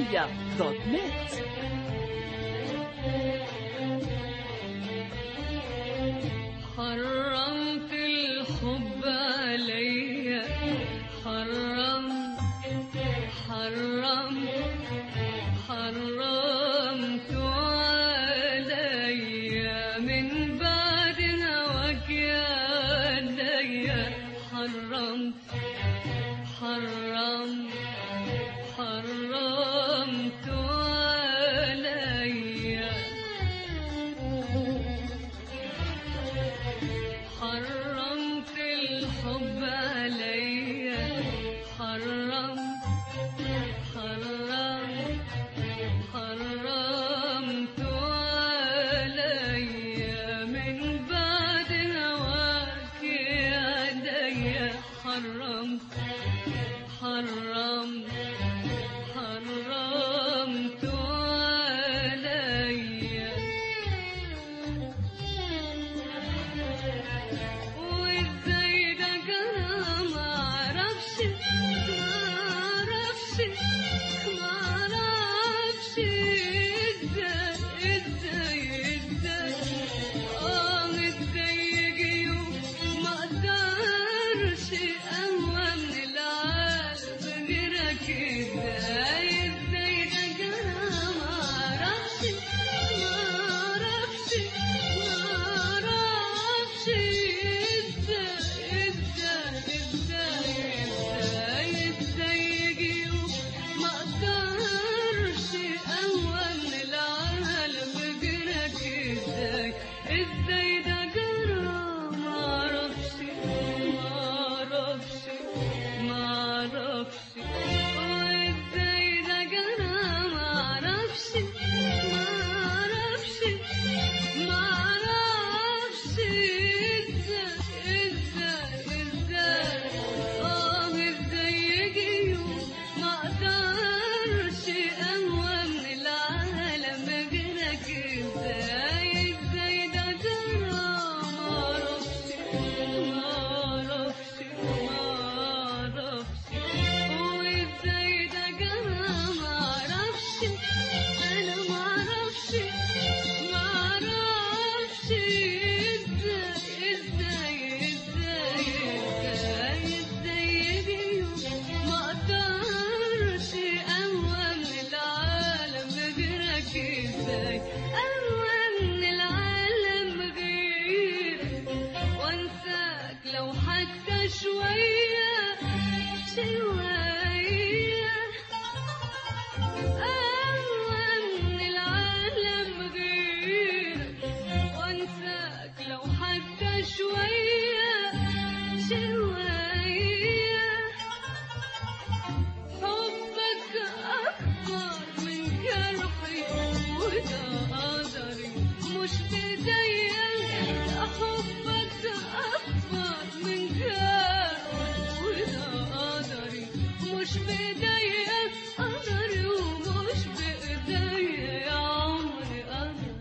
العربية دوت نت حرمت الحب عليا حرم حرم حرمت عليا من بعد هواك يا عليا حرمت حرم حرمت عليا حرمت الحب عليا حرم حرم حرمت عليا من بعد هواك عليا حرمت حرم حرمت عليا وازاي ده جرى معرفش معرفش معرفش ازاي ازاي ازاي اه ازاي يجي يوم ما اقدرش اهوى من العالم غيرك ازاي ازاي ده جرى معرفش معرفش معرفش ازاي ازاي ازاي ازاي ازاي يجي يوم ما اقدرش اهوى من العالم غيرك ازاي ازاي ده جرى معرفش معرفش معرفش وازاي ده جرى معرفش معرفش معرفش ازاي ازاي ازاي اه ازاي يجي يوم ما اقدرش اهوى من العالم غيرك ازاي ازاي ده جرى معرفش معرفش معرفش وازاي ده جرى معرفش انا معرفش معرفش ازاي ازاي ازاي ازاي ازاي يجي يوم ما اقدرش اهوى من العالم غيرك ازاي اهوى من العالم غيرك وانساك لو حتى شوية شوية أهوى من العالم غيرك وانساك لو حتى شوية شوية حبك أكبر من جرحي وده قدري مش بإيديا حبك أكبر من جرحي وده قدري مش بإيديا قدري ومش بإيديا يا عمري قدري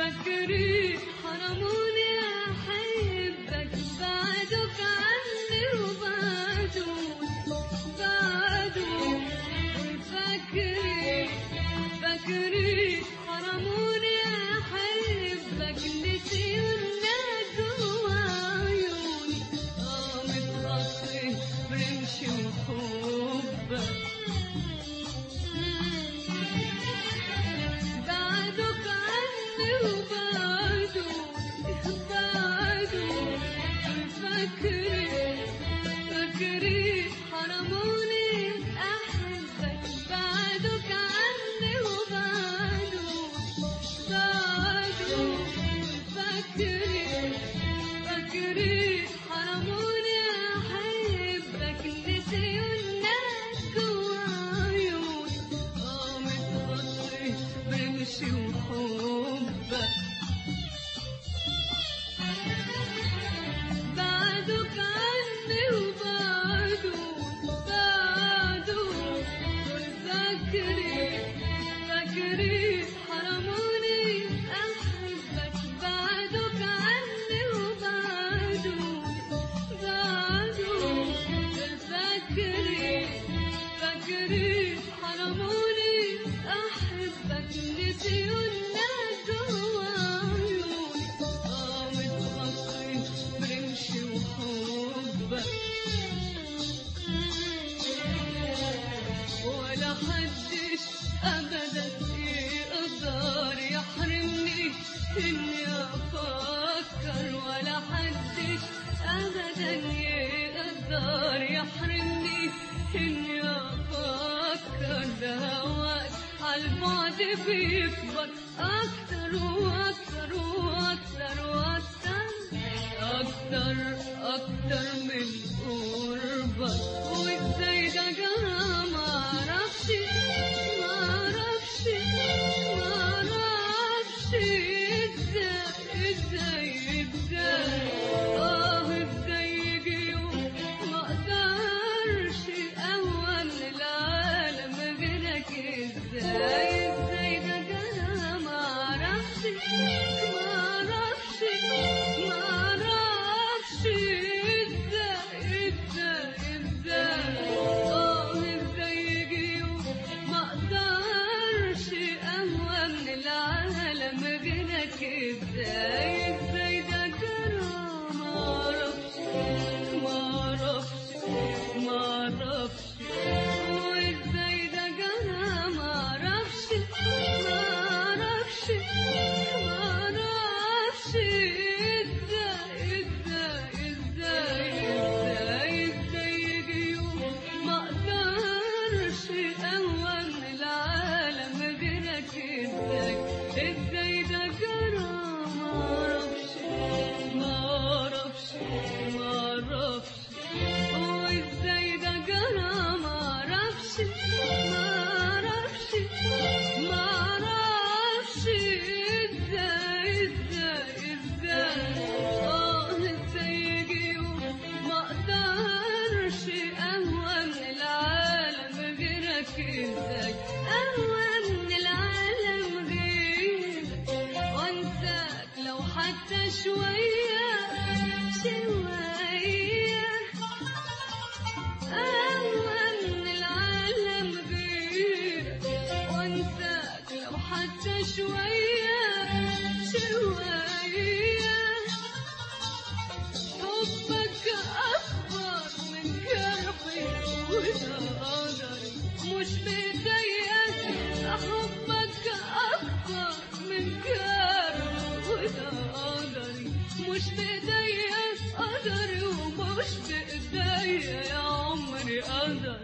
فاكرين حرموني أحبك بعدك عني وبعدون بعدون فاكرين فاكرين حرموني أحبك نسيونا جوا عيوني آه متغطي برمشي وحبك بعدك عني وبعدون بعدون فاكرين فاكرين حرموني أحبك بعدك عني وبعدون بعدون فاكرين فاكرين حرموني أحبك نسيونا جوا عيوني آه متغطي برمشي وحبك بعدك عني وبعدون بعدون فاكرين فاكرين حرموني أحبك بعدك عني وبعدون بعدون فاكرين فاكرين حرموني أحبك نسيونا جوا عيوني آه متغطي برمشي وحبك ولا حدش ابدا يقدر يحرمني اني افكر ولا حدش ابدا يقدر يحرمني اني افكر ده هواك عالبعد بيكبر اكتر واكتر واكتر واكتر اكتر اكتر من قربك وازاي ده جرى معرفش معرفش معرفش ازاي ازاي ازاي اه ازاي يجي يوم ما اقدرش اهون العالم غيرك ازاي ازاي ده جرى معرفش معرفش معرفش ازاي ازاي ازاي اه ازاي يجي يوم ما اقدرش اهون العالم غيرك ازاي ازاي ده جرى معرفش معرفش معرفش وازاي ده جرى معرفش معرفش معرفش ازاي ازاي ازاي ازاي ازاي يجي يوم ما اقدرش اهون العالم غيرك ازاي ازاي ده جرى معرفش معرفش معرفش وازاي ده جرى معرفش معرفش معرفش ازاي ازاي ازاي اه ازاي يجي يوم ما اقدرش اهون العالم غيرك ازاي اهون العالم غيرك وانساك لو حتى شويه شويه أهون العالم غيرك وانساك لو حتى شوية شوية حبك أكبر من جرحي وده قدري مش بإيديا حبك أكبر من جرحي وده قدري مش بإيديا قدري ومش بإيديا يا عمري قدر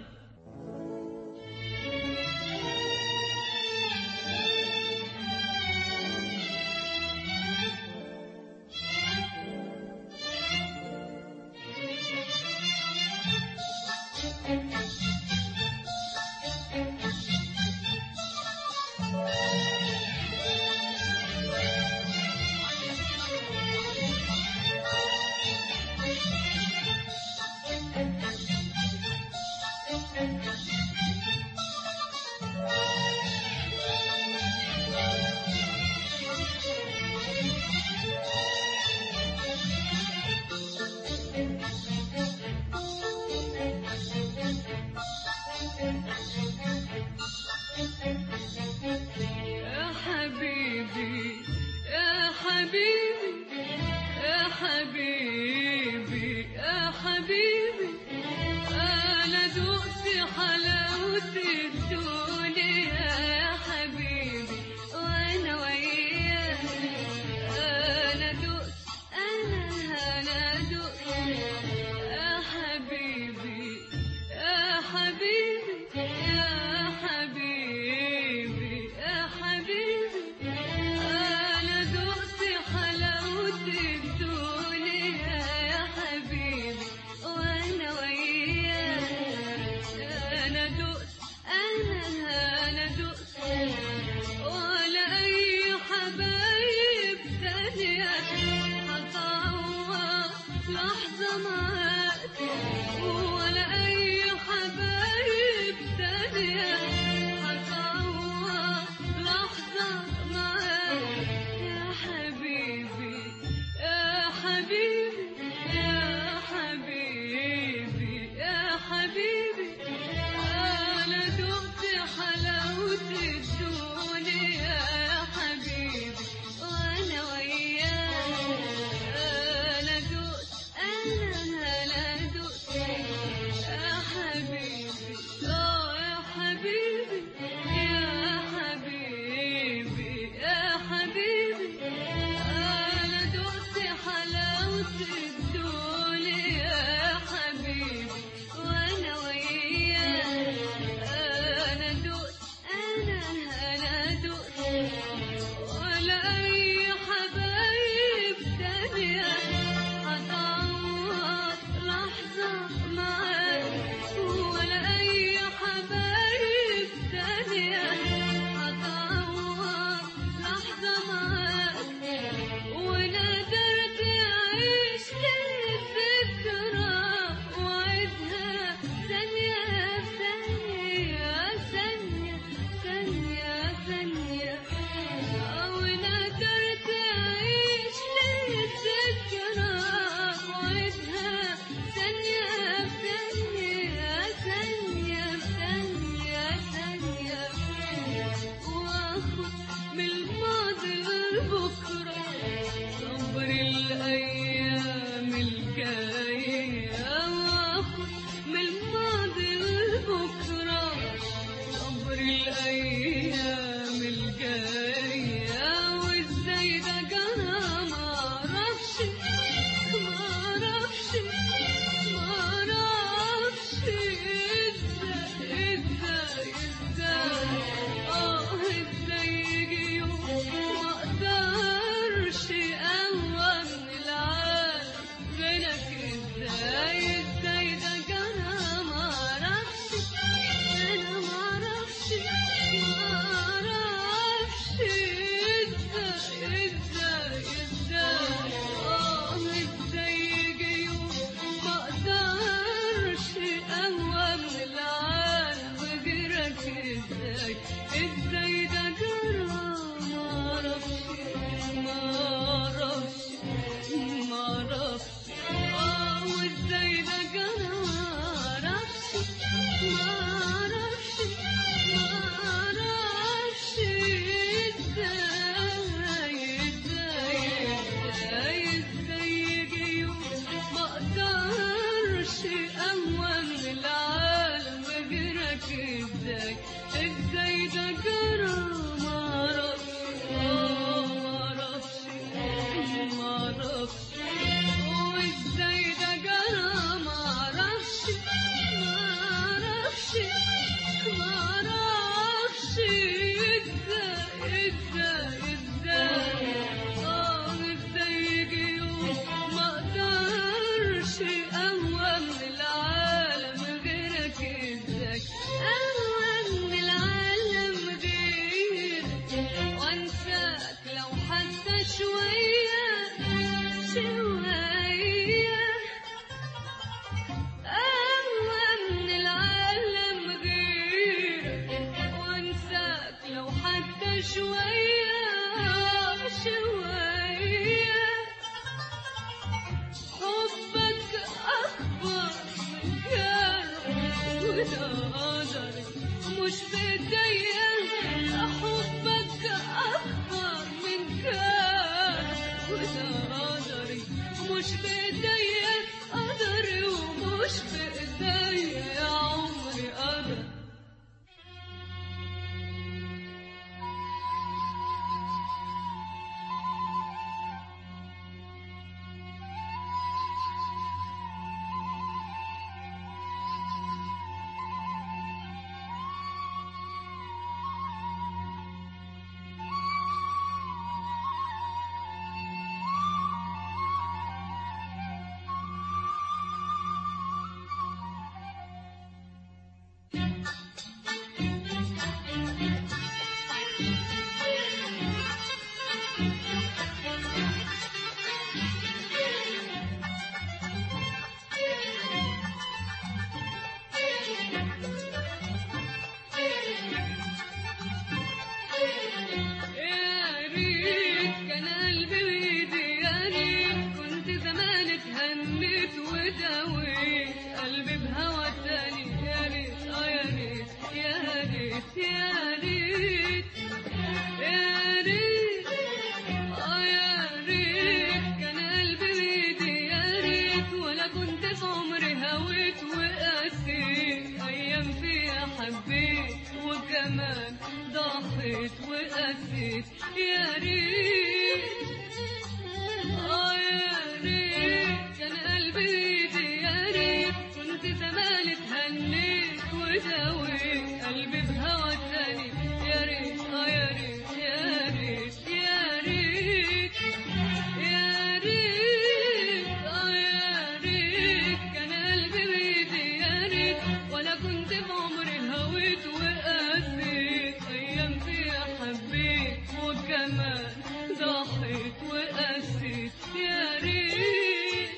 وقسيت يا ريت اه يا ريت كان قلبي بيدي يا ريت كنت زمان اتهنيت وداويت قلبي بهوى تاني يا ريت اه يا ريت يا ريت يا ريت يا ريت اه يا ريت كان قلبي بيدي يا ريت ولا كنت بعمري هويت وقاسيت ايام فيها حبيت وكمان ضحيت وقاسيت يا ريت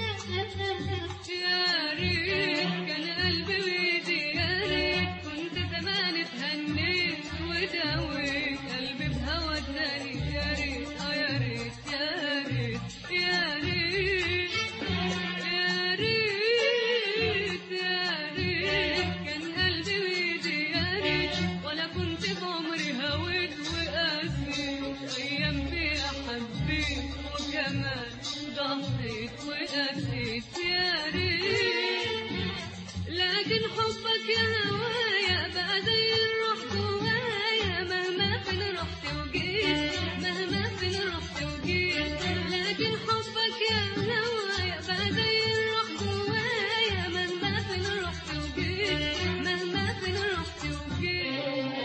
يا ريت كان قلبي بيدي يا ريت كنت زمان اتهنيت وداويت قلبي بهوى تاني يا ريت اه يا ريت يا ريت يا ريت يا ريت يا ريت كان قلبي بيدي يا ريت ولا كنت بعمري هويت وقاسيت ايام فيها حبيت وكمان ضحيت وقاسيت يا ريت لكن حبك يا هوايا بقى زي الروح جوايا مهما فين رحت وجيت مهما فين رحت وجيت لكن حبك يا هوايا بقى زي الروح جوايا مهما فين رحت وجيت مهما فين رحت وجيت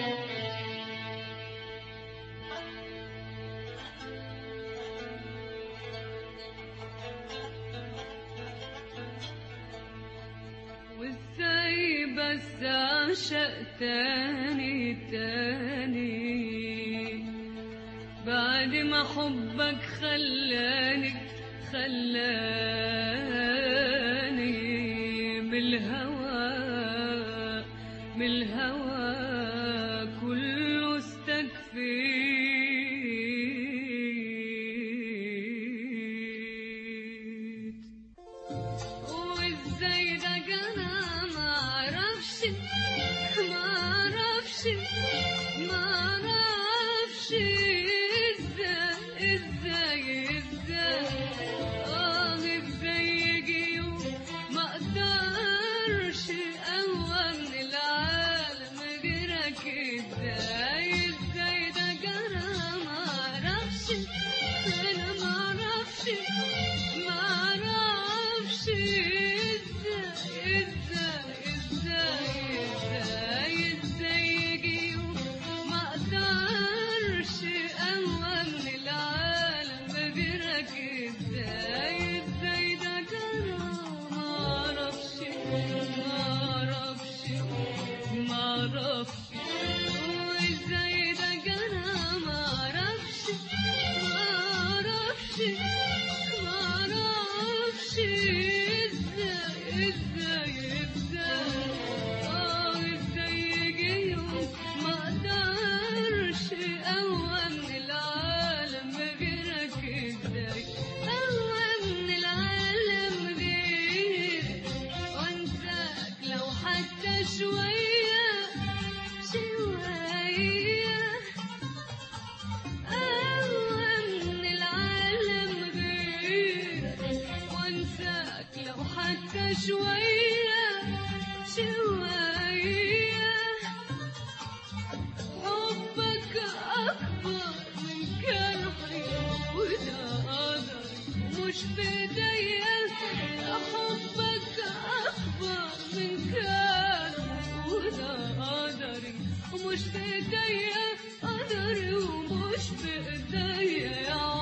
وازاي بس اعشق تاني تاني بعد ما حبك خلاني خلاني بالهوى بالهوى كله استكفيت وازاي ده جرى معرفش معرفش معرفش ازاي ازاي ازاي اه ازاي يجي يوم ما اقدرش اقوى من العالم غيرك ازاي ازاي ده جرى معرفش انا معرفش معرفش ازاي ازاي ازاي ازاي ازاي يجي يوم ما اقدرش اقوى من العالم غيرك ازاي ازاي ده جرى معرفش معرفش معرفش وازاي ده جرى معرفش معرفش معرفش ازاي ازاي ازاي اه ازاي يجي يوم ما اقدرش اقوى من العالم غيرك ازاي اقوى من العالم غيرك وانساك لو حتى شوية شوية أقوى من العالم غيرك وانساك لو حتى شوية شوية حبك أكبر من كرهي وده قدر مش بإيديا حبك أكبر من كرهي وده قدري ومش بإيديا قدري ومش بإيديا يا